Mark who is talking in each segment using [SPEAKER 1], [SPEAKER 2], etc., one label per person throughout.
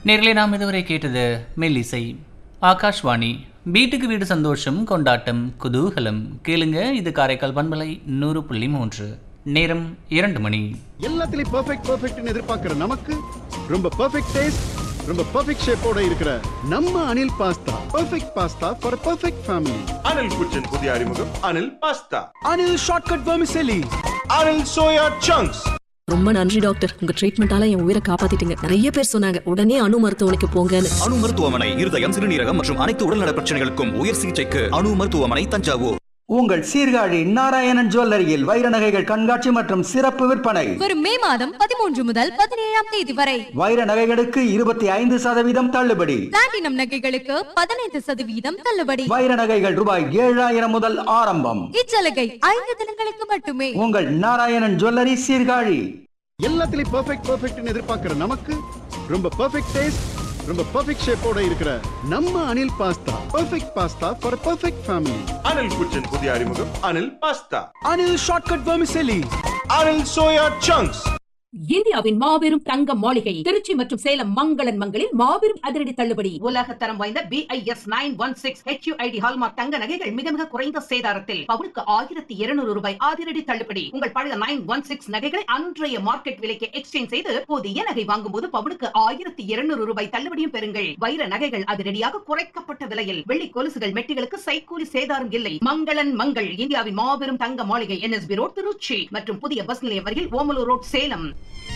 [SPEAKER 1] நேர்களே நாம் இதுவரை கேட்டது மெல்லிசை ஆகாஷ்வாணி வீட்டுக்கு வீடு சந்தோஷம் கொண்டாட்டம் குதூகலம் கேளுங்க இது காரைக்கால் பண்பலை நூறு புள்ளி மூன்று நேரம் இரண்டு மணி
[SPEAKER 2] எல்லாத்துலயும் பெர்ஃபெக்ட் பெர்ஃபெக்ட்னு எதிர்பார்க்கிற நமக்கு ரொம்ப பெர்ஃபெக்ட் டேஸ்ட் ரொம்ப பெர்ஃபெக்ட் ஷேப்போட இருக்கிற நம்ம Anil pasta perfect pasta for perfect family
[SPEAKER 3] Anil kitchen புதிய அறிமுகம் Anil pasta
[SPEAKER 4] Anil shortcut vermicelli
[SPEAKER 3] Anil soya chunks
[SPEAKER 5] ரொம்ப நன்றி டாக்டர் உங்க ட்ரீட்மெண்டால என் உயிரை காப்பாத்திட்டீங்க நிறைய பேர் சொன்னாங்க உடனே அணு மருத்துவமனைக்கு போங்கன்னு
[SPEAKER 6] அணு மருத்துவமனை இருதயம் சிறுநீரகம் மற்றும் அனைத்து உடல்நல பிரச்சனைகளுக்கும் உயர் சிகிச்சைக்கு அணு மருத்துவமனை தஞ்சாவூர்
[SPEAKER 4] உங்கள் சீர்காழி நாராயணன் ஜுவல்லரியில் வைர நகைகள் கண்காட்சி மற்றும் சிறப்பு விற்பனை
[SPEAKER 7] வரும் மே மாதம் பதிமூன்று முதல் பதினேழாம் தேதி வரை
[SPEAKER 4] வைர நகைகளுக்கு இருபத்தி ஐந்து சதவீதம் தள்ளுபடி
[SPEAKER 7] பிளாட்டினம் நகைகளுக்கு பதினைந்து சதவீதம் தள்ளுபடி
[SPEAKER 4] வைர நகைகள் ரூபாய் ஏழாயிரம் முதல் ஆரம்பம்
[SPEAKER 7] இச்சலுகை ஐந்து தினங்களுக்கு மட்டுமே
[SPEAKER 4] உங்கள் நாராயணன் ஜுவல்லரி சீர்காழி
[SPEAKER 2] எல்லாத்துலயும் பெர்ஃபெக்ட் பெர்ஃபெக்ட்னு எதிர்பார்க்கிற நமக்கு ரொம்ப பெர்ஃபெக்ட் டேஸ்ட் ரொம்ப பெர்ஃபெக்ட் ஷேப்போட இருக்கிற நம்ம Anil pasta perfect pasta for perfect family
[SPEAKER 3] Anil kitchen புதிய அறிமுகம் Anil pasta
[SPEAKER 4] Anil shortcut vermicelli
[SPEAKER 3] Anil soya chunks
[SPEAKER 8] இந்தியாவின் மாபெரும் தங்க மாளிகை திருச்சி மற்றும் சேலம் மங்களன் மங்களில் மாபெரும் அதிரடி தள்ளுபடி உலக தரம் வாய்ந்த BIS nine one six HUID hallmark தங்க நகைகள் மிக மிக குறைந்த சேதாரத்தில் பவுனுக்கு ஆயிரத்தி இருநூறு ரூபாய் அதிரடி தள்ளுபடி உங்கள் பழைய நைன் ஒன் சிக்ஸ் நகைகளை அன்றைய மார்க்கெட் விலைக்கு எக்ஸ்சேஞ்ச் செய்து புதிய நகை வாங்கும் போது பவுனுக்கு ஆயிரத்தி இருநூறு ரூபாய் தள்ளுபடியும் பெறுங்கள் வைர நகைகள் அதிரடியாக குறைக்கப்பட்ட விலையில் வெள்ளி கொலுசுகள் மெட்டிகளுக்கு சைக்கூலி சேதாரம் இல்லை மங்களன் மங்கள் இந்தியாவின் மாபெரும் தங்க மாளிகை என்எஸ்பி ரோட் திருச்சி மற்றும் புதிய பஸ் நிலையம் அருகில் ஓமலூர் ரோட் சேலம்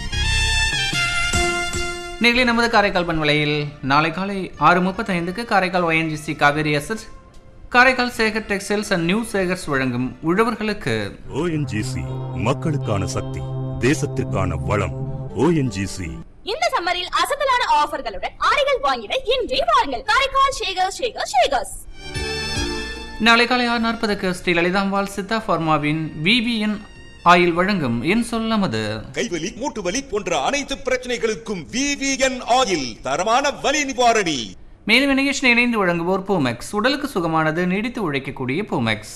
[SPEAKER 1] நேர்களே நமது காரைக்கால் பண்பலையில் நாளை காலை ஆறு முப்பத்தைந்துக்கு Karaikal ONGC Cauvery asset Karaikal Sekar textiles and new Sekars வழங்கும் உழவர்களுக்கு
[SPEAKER 9] ஓஎன்ஜிசி மக்களுக்கான சக்தி தேசத்திற்கான வளம் ஓஎன்ஜிசி
[SPEAKER 10] இந்த சம்மரில் அசத்தலான ஆஃபர்களுடன் ஆடைகள் வாங்கிட இன்றே வாருங்கள் காரைக்கால் ஷேகர் ஷேகர் ஷேகர்ஸ்
[SPEAKER 1] நாளை காலை ஆறு நாற்பதுக்கு ஸ்ரீ லலிதாம்பாள் சித்தா ஃபார்மாவின் விவிஎன் ஆயில் வழங்கும் என் சொல்லமது
[SPEAKER 3] கைவலி மூட்டு வலி போன்ற அனைத்து பிரச்சனைகளுக்கும் விவிஎன் ஆயில் தரமான வலி நிவாரணி
[SPEAKER 1] மேலும் நிகழ்ச்சியை இணைந்து வழங்குவோர் பூமெக்ஸ் உடலுக்கு சுகமானது நீடித்து உழைக்கக்கூடிய பூமெக்ஸ்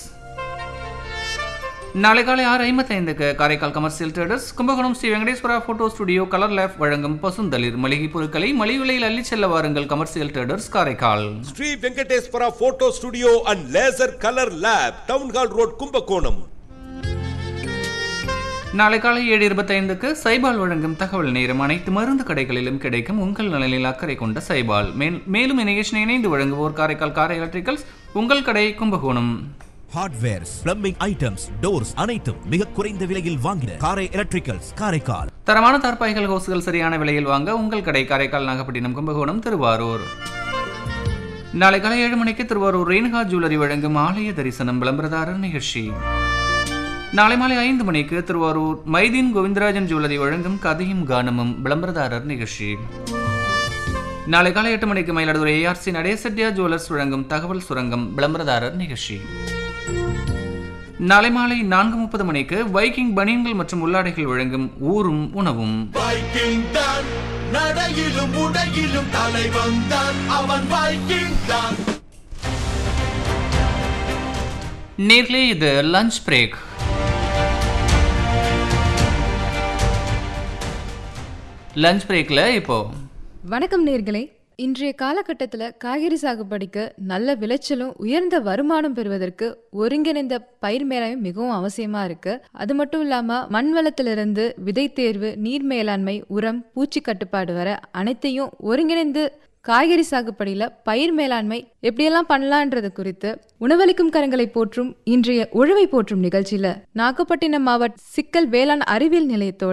[SPEAKER 1] நாளை காலை ஆறு ஐம்பத்தைந்துக்கு Karaikal commercial traders Kumbakonam Sri Venkateswara photo studio colour lab வழங்கும் பசுந்தளிர் மளிகை பொருட்களை மலிவு விலையில் அள்ளிச் செல்ல வாருங்கள் commercial traders Karaikal
[SPEAKER 3] Sri Venkateswara photo studio and laser colour lab town hall road Kumbakonam
[SPEAKER 1] நாளை காலை ஏழு இருபத்தைந்துக்கு சைபால் வழங்கும் தகவல் நேரம் அனைத்து மருந்து கடைகளிலும் கிடைக்கும் உங்கள் நலனில் அக்கறை கொண்ட சைபால் மேல் மேலும் இந்நிகழ்ச்சியை இணைந்து வழங்குவோர் காரைக்கால் காரை எலக்ட்ரிக்கல்ஸ் உங்கள் கடை Kumbakonam
[SPEAKER 6] hardwares plumbing items doors அனைத்தும் மிக குறைந்த விலையில் வாங்கின காரை எலக்ட்ரிக்கல்ஸ் காரைக்கால்
[SPEAKER 1] தரமான தார்பாய்கள் ஹோஸ்கள் சரியான விலையில் வாங்க உங்கள் கடை காரைக்கால் நாகப்பட்டினம் கும்பகோணம் திருவாரூர் நாளை காலை ஏழு மணிக்கு திருவாரூர் ரேணுகா ஜுவல்லரி வழங்கும் ஆலய தரிசனம் விளம்பரதாரர் நிகழ்ச்சி நாளை மாலை ஐந்து மணிக்கு திருவாரூர் மைதீன் கோவிந்தராஜன் ஜுவல்லரி வழங்கும் கதையும் கானமும் விளம்பரதாரர் நிகழ்ச்சி நாளை காலை எட்டு மணிக்கு மயிலாடுதுறை ஏஆர்சி நடேசெட்டியா ஜுவல்லர்ஸ் வழங்கும் தகவல் சுரங்கம் விளம்பரதாரர் நிகழ்ச்சி நாளை மாலை நான்கு முப்பது மணிக்கு வைக்கிங் பனியன்கள் மற்றும் உள்ளாடைகள் வழங்கும் ஊரும் உணவும்
[SPEAKER 3] வைக்கிங் தான் நடையிலும் உடையிலும் தலைவன் தான் அவன் வைக்கிங் தான்
[SPEAKER 1] நேர்களே இது லஞ்ச் பிரேக் லஞ்ச் பிரேக்கில் இப்போ
[SPEAKER 11] வணக்கம் நேர்களே இன்றைய காலகட்டத்தில் காய்கறி சாகுபடிக்கு நல்ல விளைச்சலும் உயர்ந்த வருமானம் பெறுவதற்கு ஒருங்கிணைந்த பயிர் மேலாண்மை மிகவும் அவசியமா இருக்கு அது மட்டும் இல்லாம மண் வளத்திலிருந்து விதை தேர்வு நீர் மேலாண்மை உரம் பூச்சி கட்டுப்பாடு வர அனைத்தையும் ஒருங்கிணைந்து காய்கறி சாகுபடியில பயிர் மேலாண்மை எப்படியெல்லாம் பண்ணலான்றது குறித்து உணவளிக்கும் கரங்களை போற்றும் இன்றைய உழவை போற்றும் நிகழ்ச்சியில நாகப்பட்டினம் மாவட்ட சிக்கல் வேளாண் அறிவியல் நிலையத்தோட